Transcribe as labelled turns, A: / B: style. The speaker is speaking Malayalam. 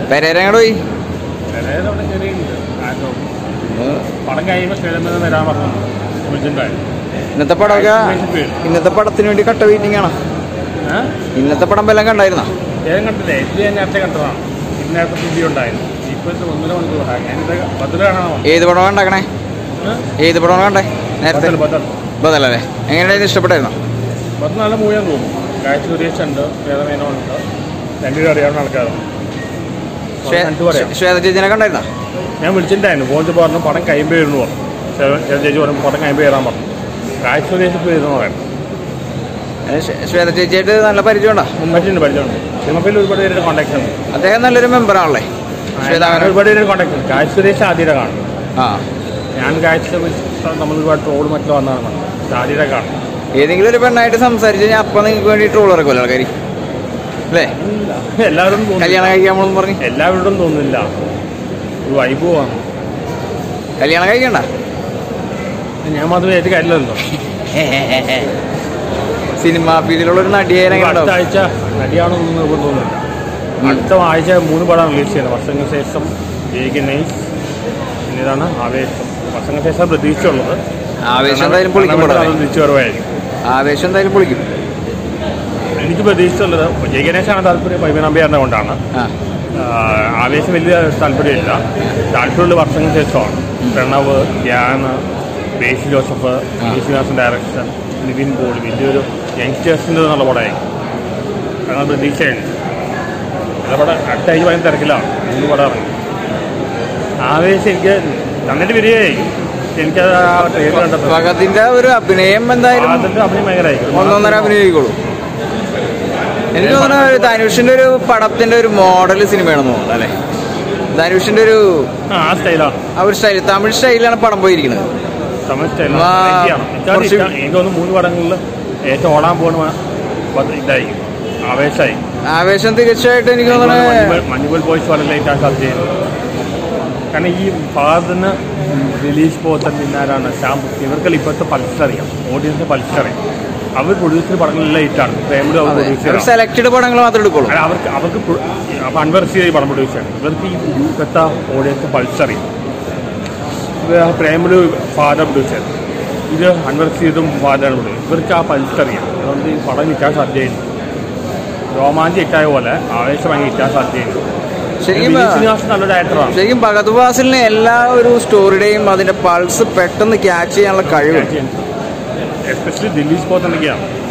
A: പെരേര എങ്ങോട്ട് പോയി
B: ചിലത് അവിടെ ചെറിയുണ്ട് ആരോ പടം കഴിയുമ്പോൾ സ്ഥലം വരാൻ പറഞ്ഞു വിളിച്ചിട്ടുണ്ടായിരുന്നു
A: ഇന്നത്തെ പടമൊക്കെ ഇന്നത്തെ പടത്തിന് വേണ്ടി കട്ട വെയിറ്റിംഗ് ആണോ
B: ഏഹ്
A: ഇന്നത്തെ പടം വല്ലതും കണ്ടായിരുന്നോ
B: ഏതും കണ്ടില്ലേ ഇത് ഞാൻ നേരത്തെ കണ്ടതാണ് ഇത് നേരത്തെ പുതിയ ഉണ്ടായിരുന്നു ഇപ്പോഴത്തെ ഒന്നര മണിക്കൂർ ഞാനിത് ബദൽ കാണാൻ
A: ഏത് പടമാണ് ഉണ്ടാക്കണേ ഏത് പടമാണ് കണ്ടേ നേരത്തെ
B: ബദൽ ബദൽ
A: ബദലല്ലേ എങ്ങനെയായിരുന്നു ഇഷ്ടപ്പെട്ടായിരുന്നോ
B: ബദൽ നല്ല മൂവിയാന്ന് തോന്നുന്നു ഗായത്രി സുരേഷ് ഉണ്ട് വേദമേനോണ്ട് രണ്ടുപേരും അറിയാവുന്ന ആൾക്കാരാണ്
A: ശ്വേ-
B: കണ്ടു പറയാം
A: ശ്വേത ചേച്ചിനെ കണ്ടായിരുന്നോ
B: ഞാൻ വിളിച്ചിട്ടുണ്ടായിരുന്നു പോയിട്ട് പറഞ്ഞു പടം കൈമ്പ് വരുന്നു പറഞ്ഞു ചേ- ചേ- ചേച്ചി പറഞ്ഞു പടം കൈമ്പ് കയറാൻ പറഞ്ഞു ഗായത്രി സുരേഷ് ഇപ്പോൾ വരുന്നു പറയുന്നു
A: ഏ, ശ്വേ- ശ്വേത ചേച്ചിയായിട്ട് നല്ല പരിചയമുണ്ടോ
B: പറ്റുന്നുണ്ട് പഠിച്ചുണ്ട് സിനിമയിൽ ഒരുപാട് പേരുടെ കോൺടാക്ട് ഉണ്ട്
A: അദ്ദേഹം നല്ലൊരു മെമ്പറാണല്ലേ ശ്വേത
B: അങ്ങനെ ഒരുപാട് പേരുടെ കോൺടാക്ട് ഉണ്ട് ഗായത്രി സുരേഷ് ആദ്യത്തെ കാണും
A: ആ
B: ഞാൻ ഗായത്രി നമ്മൾ ഒരുപാട് ട്രോൾ മറ്റും വന്നതാണ് ആദ്യത്തെ കാണും
A: ഏതെങ്കിലും ഒരു പെണ്ണായിട്ട് സംസാരിച്ച് കഴിഞ്ഞാൽ അപ്പം നിങ്ങൾക്ക് വേണ്ടി ട്രോൾ ഇറക്കുമല്ലോ ആൾക്കാർ അല്ലേ
B: എല്ലാവരും തോന്നുന്നില്ല.
A: കല്യാണം കഴിക്കാമെന്ന് പറഞ്ഞ്
B: എല്ലാവരോടും തോന്നുന്നില്ല ഒരു വൈബ് പോവാണ്
A: കല്യാണം കഴിക്കണ്ട
B: ഞാൻ മാത്രം ഏറ്റവും കാര്യമില്ലല്ലോ
A: സിനിമാ ഫീൽഡിലുള്ള ഒരു നടിയായാലും എങ്ങനെ
B: അടുത്ത
A: ഉണ്ടാവും?
B: ആഴ്ച നടിയാണോന്നും നിർബന്ധമൊന്നുമില്ല അടുത്ത ആഴ്ച മൂന്ന് പടം റിലീസ് ചെയ്യുന്നത് വർഷങ്ങൾക്ക് ശേഷം ജയിക്ക് നൈസ് പിന്നെ ഇതാണ് ആവേശം വർഷങ്ങൾക്ക് ശേഷം പ്രതീക്ഷയുള്ളത്
A: ആവേശം എന്തായാലും പൊളിക്കും പടം അല്ലേ?
B: തിരിച്ചു വരവായിരിക്കും
A: ആവേശം എന്തായാലും പൊളിക്കും
B: എനിക്ക് പ്രതീക്ഷിച്ചുള്ളത് ജയഗണേശാണ് താല്പര്യം പൈമനാമ്പയാറിനെ കൊണ്ടാണ്
A: ആ
B: ആഹ് ആവേശം വലിയ താല്പര്യമില്ല താല്പര്യമുള്ള വർഷങ്ങൾക്ക് ശേഷമാണ് പ്രണവ് ധ്യാന് ബേസി ജോസഫ് യേശുദാസൻ ഡയറക്ഷൻ നിവിൻ പോൾ വലിയൊരു യങ്സ്റ്റേഴ്സിൻ്റെ എന്നുള്ള പടമായിരിക്കും അങ്ങനെ പ്രതീക്ഷയുണ്ട് നല്ല പടം അടുത്ത ആഴ്ച ഭയങ്കര തിരക്കിലാണ് മൂന്ന് പടം ഇറങ്ങി ആവേശം എനിക്ക് നന്നായിട്ട് വരികയായിരിക്കും എനിക്കത് ആ ട്രെയിലർ കണ്ടപ്പോൾ
A: ഭഗത്തിന്റെ ഒരു അഭിനയം എന്തായാലും
B: അതിൻ്റെ അഭിനയം ഭയങ്കരമായിരിക്കും
A: ഒന്നൊന്നര അഭിനയിക്കോളൂ എനിക്ക് തോന്നുന്നു ഒരു ധനുഷിന്റെ ഒരു പടത്തിന്റെ ഒരു മോഡൽ സിനിമയാണെന്ന് തോന്നുന്നു അല്ലേ ധനുഷിന്റെ ഒരു
B: ആ ആ സ്റ്റൈലാണ്
A: ആ ഒരു സ്റ്റൈൽ തമിഴ് സ്റ്റൈലിലാണ് പടം പോയിരിക്കുന്നത്
B: തമിഴ്
A: ആ,
B: സ്റ്റൈലാണ് എനിക്കത്
A: കുറച്ച്
B: ഇഷ്ടം. എനിക്ക് തോന്നുന്നു മൂന്ന് പടങ്ങളിൽ ഏറ്റവും ഓടാൻ പോകുന്ന പ- ഇതായിരിക്കും ആവേശമായി
A: ആവേശം തീർച്ചയായിട്ടും എനിക്ക് തോന്നുന്നത്
B: മഞ്ഞുപോൽ ബോയ്സ് വളരെ ലേറ്റ് ആക്കാൻ സാധ്യതയുണ്ട് കാരണം ഈ ഫാദറിന് റിലീസ് പോകത്ത പിന്നാരാണ് ശ്യാം ഇവർക്കെല്ലാം ഇപ്പോഴത്തെ പൾസ് അറിയാം ഓഡിയൻസ് പൾസ് അറിയാം അവർ പ്രൊഡ്യൂസർ പടങ്ങളെല്ലാം ഹിറ്റാണ് പ്രേമിലും അവർ പ്രൊഡ്യൂസർ
A: സെലക്റ്റഡ് പടങ്ങൾ മാത്രമേ എടുക്കുള്ളൂ
B: അവർക്ക് അവർക്ക് പ്രൊ- അപ്പൊ അൻവർ ഈ പടം പ്രൊഡ്യൂസ് ചെയ്യണം ഇവർക്ക് ഈ യൂക്കത്ത ഓഡിയൻസ് പൾസ് അറിയാം ഇത് പ്രേമില് ഫാദർ പ്രൊഡ്യൂസ് ചെയ്യണം ഇത് അൻവർ സീതും ഫാദറാണ് പ്രൊഡ്യൂസ് ഇവർക്ക് ആ പൾസ് അറിയാം അതുകൊണ്ട് ഈ പടം നിൽക്കാൻ സാധ്യതയുണ്ട് രോമാഞ്ചം ഹിറ്റായ പോലെ ആവേശം ഭയങ്കര ഹിറ്റാൻ സാധ്യതയുണ്ട്
A: ശരിക്കും
B: വിനീത് ശ്രീനിവാസൻ നല്ലൊരു ആക്ടറാണ്
A: ശരിക്കും ഭഗത് ഫാസിലിന് എല്ലാ ഒരു സ്റ്റോറിയുടെയും അതിന്റെ പൾസ് പെട്ടെന്ന് ക്യാച്ച് ചെയ്യാനുള്ള കഴിവ്
B: എസ്പെഷ്യലി ദില്ലീസ് പോത്തുണ്ടെങ്കിലാണ്